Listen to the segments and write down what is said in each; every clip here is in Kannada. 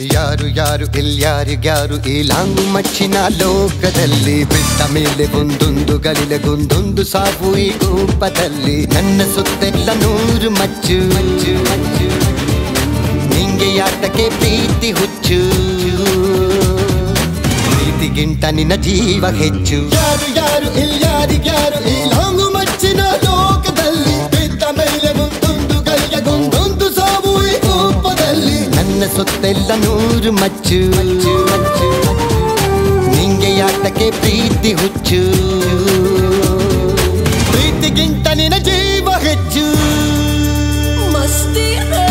ಯಾರು ಯಾರು ಇಲ್ಯಾರಿಗ್ಯಾರು ಈ ಲಾಂಗು ಮಚ್ಚಿನ ಲೋಕದಲ್ಲಿ ಬಿಟ್ಟ ಮೇಲೆ ಒಂದೊಂದು ಗಲಿಲಗೊಂದೊಂದು ಸಾವು ಈ ಗುಂಪದಲ್ಲಿ ನನ್ನ ಸುತ್ತೆಲ್ಲ ನೂರು ಮಚ್ಚು ಮಚ್ಚು ಮಚ್ಚು ನಿಂಗೆ ಯಾತಕ್ಕೆ ಪ್ರೀತಿ ಹುಚ್ಚು ಪ್ರೀತಿಗಿಂತ ನಿನ್ನ ಜೀವ ಹೆಚ್ಚು ಯಾರು ಯಾರು ಇಲ್ಯಾರಿಗ್ಯಾರು ಈ ಲಾಂಗು ಮಚ್ಚಿನ ಲೋಕದಲ್ಲಿ ಬಿದ್ದ ಮೇಲೆ ಒಂದೊಂದು ಗಲಿಲಗೊಂದೊಂದು ಸಾವು ಈ ಗುಂಪದಲ್ಲಿ ನನ್ನ ಸುತ್ತೆಲ್ಲ ನೂರು ಮಚ್ಚು ಮಚ್ಚು ಮಚ್ಚು ನಿಂಗೆ ಯಾತಕ್ಕೆ ಪ್ರೀತಿ ಹುಚ್ಚು ಪ್ರೀತಿಗಿಂತ ನಿನ್ನ ಜೀವ ಹೆಚ್ಚು मस्ती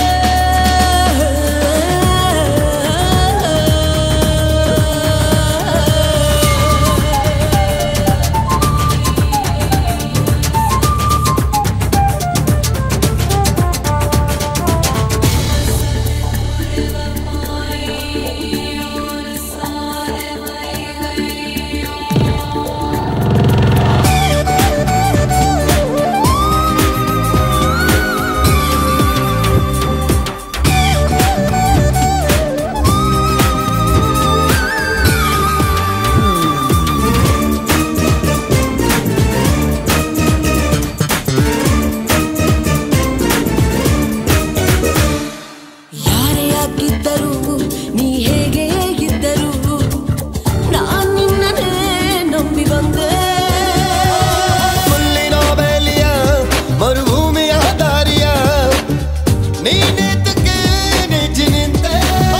ಯಾರೇ ಆಗಿದ್ದರು ನೀ ಹೇಗೆ ಇದ್ದರು ನಾನ್ ನಿನ್ನನ್ನೇ ನಂಬಿ ಬಂದೆ ಮುಳ್ಳಿನ ಬೇಲಿಯ ಮರುಭೂಮಿಯ ದಾರಿಯ ನೀನೆತ್ತಕ್ಕೆ ನೆಚ್ಚಿ ನಿಂತೆ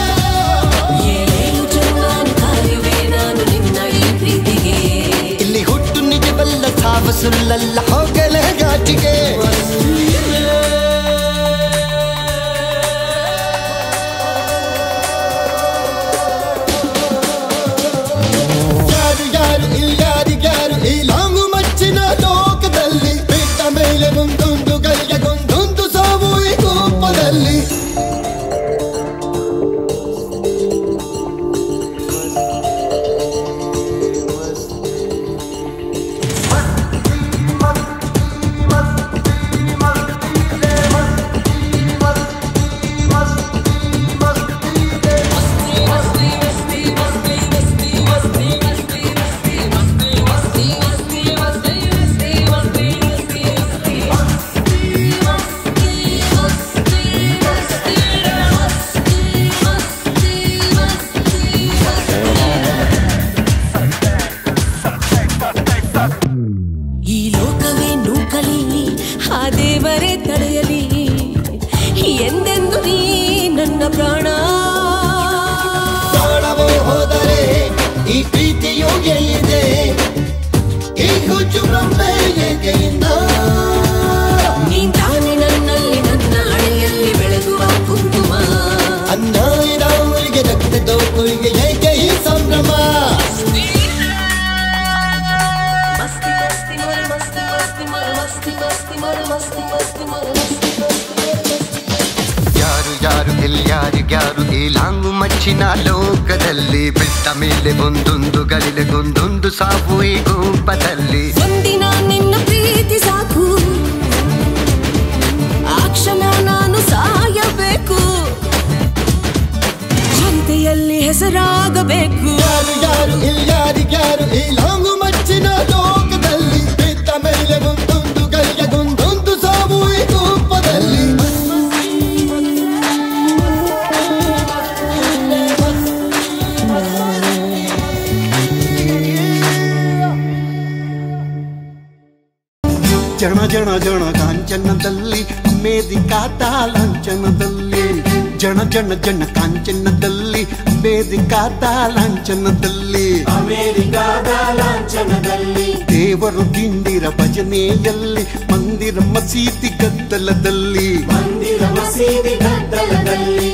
ಏಳು ಜನ್ಮನು ಕಾಯುವೆ ನಾನು ನಿನ್ನ ಈ ಪ್ರೀತಿಗೆ ಇಲ್ಲಿ ಹುಟ್ಟು ನಿಜವಲ್ಲ ಸಾವ ಸುಳ್ಳಲ್ಲ ಹೋಗಲೇ ಘಾಟಿಗೆ ಯಾರು ಯಾರು ಇಲ್ಯಾರಿಗ್ಯಾರು ಈ ಲಾಂಗು ಮಚ್ಚಿನ ಲೋಕದಲ್ಲಿ ಬಿಟ್ಟ ಮೇಲೆ ಒಂದೊಂದು ಗಲಿಗೆಗೊಂದೊಂದು ಸಾವು ಈ ಕೋಪದಲ್ಲಿ ಈ ಲೋಕವೇ ನೂಕಲಿ ಆ ದೇವರೇ ತಡೆಯಲಿ ಎಂದೆಂದು ನೀ ನನ್ನ ಪ್ರಾಣ ಪ್ರಾಣವೇ ಹೋದರೆ ಈ ಪ್ರೀತಿಯು ಎಲ್ಲಿದೆ ಈ ಹುಚ್ಚು ಬ್ರಹ್ಮೆ ಏಕೆಯಿಂದ ನೀನ್ ತಾನೆ ನನ್ನಲ್ಲಿ ನನ್ನ ಹಣೆಯಲ್ಲಿ ಬೆಳೆದುವ ಕುಂಕುಮ ಅನ್ನ ಇರೋರಿಗೆ ರಕ್ತ ದೋಕುರಿಗೆ ಏಕೆ ಈ ಸಂಭ್ರಮ ಮಸ್ತಿ ಮಸ್ತಿ ಮರ ಮಸ್ತಿ ಮಸ್ತಿ ಮರ ಮಸ್ತಿ ಮಸ್ತಿ ಮರ ಮಸ್ತಿ ಮಸ್ತಿ ಮರ ಮಸ್ತಿ ಯಾರು ಯಾರು ಇಲ್ಯಾರಿಗ್ಯಾರು ಈ ಲಾಂಗು ಮಚ್ಚಿನ ಲೋಕದಲ್ಲಿ ಬಿಟ್ಟ ಮೇಲೆ ಒಂದೊಂದು ಗಲಿಲೆಗೊಂದೊಂದು ಸಾವು ಈ ಗುಂಪದಲ್ಲಿ ಒಂದಿನ ನಿನ್ನ ಪ್ರೀತಿ ಸಾಕು ಆ ಕ್ಷಣ ನಾನು ಸಾಯಬೇಕು ಜನತೆಯಲ್ಲಿ ಹೆಸರಾಗಬೇಕು ಯಾರು ಯಾರು ಇಲ್ಯಾರಿಗ್ಯಾರು ಈ ಲಾಂಗು ಮಚ್ಚಿನ ಲೋಕದಲ್ಲಿ ಬಿಟ್ಟ ಮೇಲೆ ಒಂದೊಂದು ಗಲಿಗೆಗೊಂದೊಂದು ಸಾವು ಈ ಗುಂಪದಲ್ಲಿ ಜಣ ಜಣ ಜಣ ಕಾಂಚನದಲ್ಲಿ ಮೇದಿಕಾತ ಲಾಂಛನದಲ್ಲಿ ಜಣ ಜಣ ಜಣ ಕಾಂಚನದಲ್ಲಿ ಮೇದಿಕಾತ ಲಾಂಛನದಲ್ಲಿ ಅಮೆರಿಕಾದ ಲಾಂಛನದಲ್ಲಿ ದೇವರು ದಿಂಡಿರ ಭಜನೆಯಲ್ಲಿ ಮಂದಿರ ಮಸೀದಿ ಗದ್ದಲದಲ್ಲಿ ಮಂದಿರ ಮಸೀದಿ ಗದ್ದಲದಲ್ಲಿ